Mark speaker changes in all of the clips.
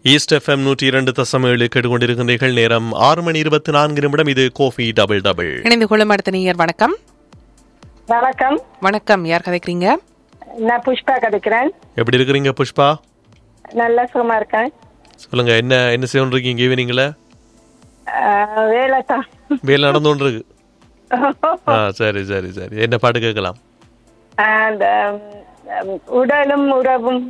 Speaker 1: East FM நூற்றி இரண்டு தசம் ஏழு கேட்டுக்கொண்டிருக்கின்றீர்கள் நேரம் ஆறு மணி இருபத்தி நான்கு நிமிடம் இது கோஃபி டபுள் டபுள்
Speaker 2: இணைந்து கொள்ளும் அடுத்த நேயர் வணக்கம்
Speaker 3: வணக்கம்
Speaker 2: வணக்கம் யார் கதைக்கிறீங்க
Speaker 3: நான் புஷ்பா கிடைக்கிறேன்
Speaker 1: எப்படி இருக்கிறீங்க புஷ்பா
Speaker 3: நல்ல சுகமா இருக்கேன்
Speaker 1: சொல்லுங்க என்ன என்ன செய்யணும் இருக்கீங்க ஈவினிங்ல
Speaker 3: ஆஹ் வேலை தான்
Speaker 1: வேலை நடந்து கொண்டு இருக்கு ஆ சரி சரி சரி என்ன பாட்டு கேட்கலாம்
Speaker 3: அந்த உம், உடலும் உறவும்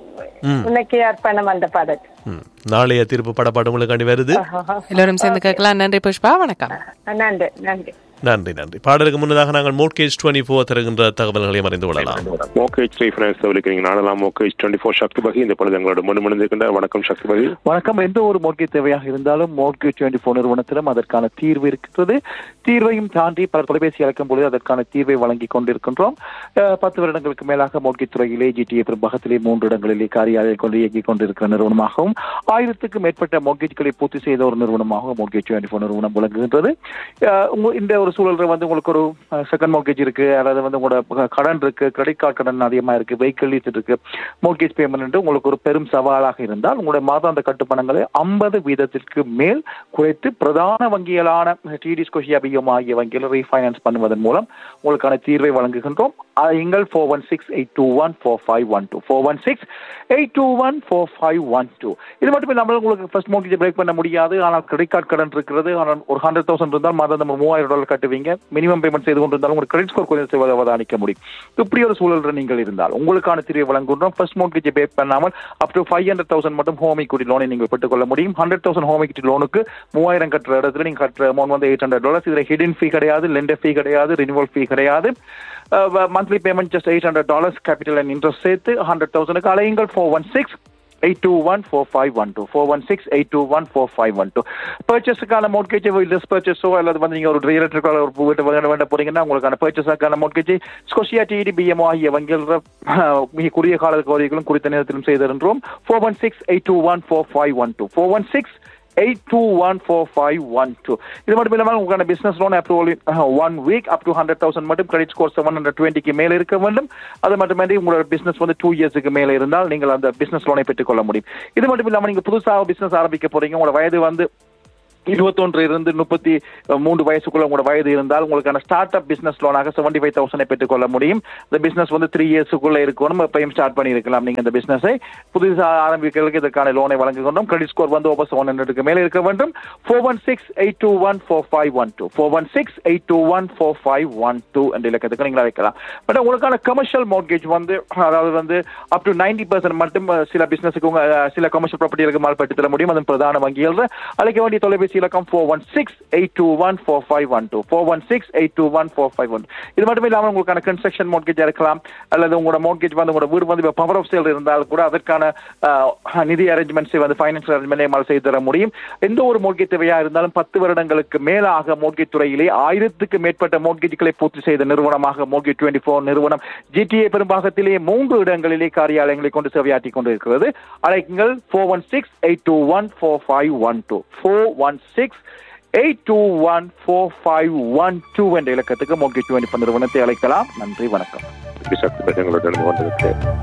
Speaker 3: உனக்கு அர்ப்பணம் அந்த பாடல்
Speaker 1: ம். நாளைய தீர்ப்பு படப்பாடு உங்களுக்காண்டி வருது
Speaker 2: எல்லோரும் சேர்ந்து கேட்கலாம் நன்றி புஷ்பா வணக்கம்
Speaker 3: நன்றி நன்றி
Speaker 1: நன்றி நன்றி பாடலுக்கு முன்னதாக நாங்கள் மோட்கேஜ் டுவெண்ட்டி ஃபோர் தருகின்ற தகவல்களையும் அறிந்து கொள்ளலாம்
Speaker 4: மோகேஜ் ரீஃபரன்ஸ் விളിக்கிறீங்க நாடெல்லாம் மோகேஜ் டுவெண்ட்டி ஃபோர் சக்தி பகி இந்த பொழுது எங்களோட முன்னு முடிந்திருக்கின்ற வணக்கம் சக்தி பகி
Speaker 5: வணக்கம் எந்த ஒரு மோட்கேஜ் தேவையாக இருந்தாலும் மோட்கேஜ் டுவெண்ட்டி ஃபோர் நிறுவனத்திலும் அதற்கான தீர்வு இருக்கிறது தீர்வையும் தாண்டி பல தொலைபேசி அழைக்கும் பொழுது அதற்கான தீர்வை வழங்கி கொண்டிருக்கின்றோம் அஹ், பத்து வருடங்களுக்கு மேலாக மோட்கேஜ் துறையிலே ஜிடிஏ பெரும்பகத்திலே மூன்று இடங்களிலே காரியாலயம் கொண்டு இயக்கிக் கொண்டிருக்கிற நிறுவனமாகவும் ஆயிரத்துக்கும் மேற்பட்ட மோட்கேஜ்களை பூர்த்தி செய்த ஒரு நிறுவனமாக மோட்கேஜ் டுவெண்ட்டி ஃபோர் நிறுவனம் விளங்குகின்றது அஹ், உங்க- இந்த ஒரு சூழல்ல வந்து உங்களுக்கு ஒரு செகண்ட் மோட்கேஜ் இருக்கு அல்லது வந்து உங்களோட கடன் இருக்கு கிரெடிட் கார்டு கடன் அதிகமா இருக்கு வெஹிக்கிள் லீஸ் இருக்கு மோட்கேஜ் பேமெண்ட் உங்களுக்கு ஒரு பெரும் சவாலாக இருந்தால் உங்களுடைய மாதாந்த கட்டுப்பணங்களை ஐம்பது வீதத்திற்கு மேல் குறைத்து பிரதான வங்கிகளான டிடி ஸ்கோஷியா பிஎம் ஆகிய வங்கிகள் ரீஃபைனான்ஸ் பண்ணுவதன் மூலம் உங்களுக்கான தீர்வை வழங்குகின்றோம் அஹ், எங்கள் four one six eight two one four five one two four one six eight two one four five one two இது மட்டும் இல்லாமல் உங்களுக்கு ஃபர்ஸ்ட் மோட்கேஜ் பிரேக் பண்ண முடியாது ஆனால் கிரெடிட் கார்டு கடன் இருக்கிறது ஆனால் ஒரு ஹண்ட்ரட் தௌசண்ட் இருந்தால் மாதம் நம்ம மூவாயிரம் டாலர் கட்டுவீங்க மினிமம் பேமெண்ட் செய்து கொண்டிருந்தாலும் உங்களுக்கு கிரெடிட் ஸ்கோர் கொஞ்சம் செய்வதை அவதானிக்க முடியும் இப்படி ஒரு சூழல் நீங்கள் இருந்தால் உங்களுக்கான தீர்வை வழங்குகின்றோம் ஃபர்ஸ்ட் மோட்கேஜ் பே பண்ணாமல் up to five hundred thousand மட்டும் ஹோம் equity லோனை நீங்கள் பெற்றுக்கொள்ள முடியும் ஹண்ட்ரட் தௌசண்ட் ஹோம் equity லோனுக்கு மூவாயிரம் கட்டுற இடத்துல நீங்கள் கட்டுற அமௌண்ட் வந்து எயிட் ஹண்ட்ரட் டாலர்ஸ் இதில் ஹிடன் ஃபீ கிடையாது லெண்டர் ஃபீ கிடையாது ரினிவல் ஃபீ கிடையாது monthly payment just eight hundred dollars capital and interest சேர்த்து ஹண்ட்ரட் தௌசண்ட்க்கு அலையுங்கள் four one six eight two one four five one two four one six eight two one four five one two பர்ச்சேஸுக்கான mortgage list பர்ச்சேஸோ அல்லது வந்து நீங்கள் ஒரு real electrical ஒரு வீட்டு வேண்ட வேண்ட போறீங்கன்னா உங்களுக்கான பர்ச்சேஸுக்கான மோட்கேஜ் ஸ்கொஷியா டிடி பிஎம்ஓ ஆகிய வங்கிகள் மிக குறுகிய கால கோரிக்கைகளும் குறித்த நேரத்திலும் செய்திருன்றோம் four one six eight two one four five one two four one six eight two one four five one two இது மட்டும் இல்லாமல் உங்களுக்கான business loan approval one week up to hundred thousand மட்டும் கிரெடிட் ஸ்கோர் செவன் ஹண்ட்ரட் டுவெண்ட்டிக்கு மேலே இருக்க வேண்டும் அது மட்டுமின்றி உங்களோட பிசினஸ் வந்து டூ இயர்ஸுக்கு மேலே இருந்தால் நீங்கள் அந்த பிசினஸ் லோனை பெற்றுக்கொள்ள முடியும் இது மட்டும் இல்லாமல் நீங்கள் புதுசாக பிசினஸ் ஆரம்பிக்க போறீங்க உங்களோட வயது வந்து இருபத்தொன்று இருந்து முப்பத்தி மூன்று வயசுக்குள்ள உங்களோட வயது இருந்தால் உங்களுக்கான ஸ்டார்ட் அப் பிசினஸ் லோனாக செவன்டி ஃபைவ் தௌசண்ட் பெற்றுக்கொள்ள முடியும் இந்த பிசினஸ் வந்து த்ரீ இயர்ஸுக்குள்ள இருக்கணும் எப்பயும் ஸ்டார்ட் பண்ணியிருக்கலாம் நீங்க இந்த பிசினஸை புதுசாக ஆரம்பிக்கிறதுக்கு இதற்கான லோனை வழங்குகின்றோம் கிரெடிட் ஸ்கோர் வந்து ஓவர் செவன் ஹண்ட்ரடுக்கு மேலே இருக்க வேண்டும் four one six eight two one four five one two four one six eight two one four five one two என்ற இலக்கத்துக்கு நீங்கள் அழைக்கலாம் பட் உங்களுக்கான கமர்ஷியல் மோட்கேஜ் வந்து அதாவது வந்து அப் டு நைன்டி பர்சன்ட் மட்டும் அஹ், சில பிசினஸுக்கு உங்க அஹ், சில கமர்ஷியல் ப்ராப்பர்ட்டிகளுக்கு மால் பெற்று தர முடியும் அதன் பிரதான வங்கிகள் அழைக்க வேண்டிய தொலைபேசி இலக்கம் four one six eight two one four five one two four one six eight two one four five one இது மட்டும் இல்லாமல் உங்களுக்கான கன்ஸ்ட்ரக்ஷன் மோட்கேஜ் இருக்கலாம் அல்லது உங்களோட மோட்கேஜ் வந்து உங்களோட வீடு வந்து பவர் ஆஃப் சேல் இருந்தால் கூட அதற்கான அஹ், நிதி அரேஞ்ச்மெண்ட்ஸை வந்து ஃபைனான்சியல் அரேஞ்ச்மெண்ட் மால் செய்து தர முடியும் எந்த ஒரு மோட்கேஜ் தேவையா இருந்தாலும் பத்து வருடங்களுக்கு மேலாக மோட்கேஜ் துறையிலே ஆயிரத்துக்கு மேற்பட்ட மோட்கேஜ்களை பூர்த்தி செய்த நிறுவனமாக மோட்கேஜ் டுவெண்ட்டி ஃபோர் நிறுவனம் ஜிடிஏ பெரும்பாகத்திலே மூன்று இடங்களிலே காரியாலயங்களை கொண்டு சேவையாற்றி கொண்டிருக்கிறது அழைக்குங்கள் four one six eight two one four five one two four one six eight two one four five one two என்ற இலக்கத்துக்கு மோட்கேஜ் டுவெண்ட்டி ஃபோர் நிறுவனத்தை அழைக்கலாம் நன்றி வணக்கம்
Speaker 4: சக்தி பகி எங்களோட இருந்து கொண்டிருக்கு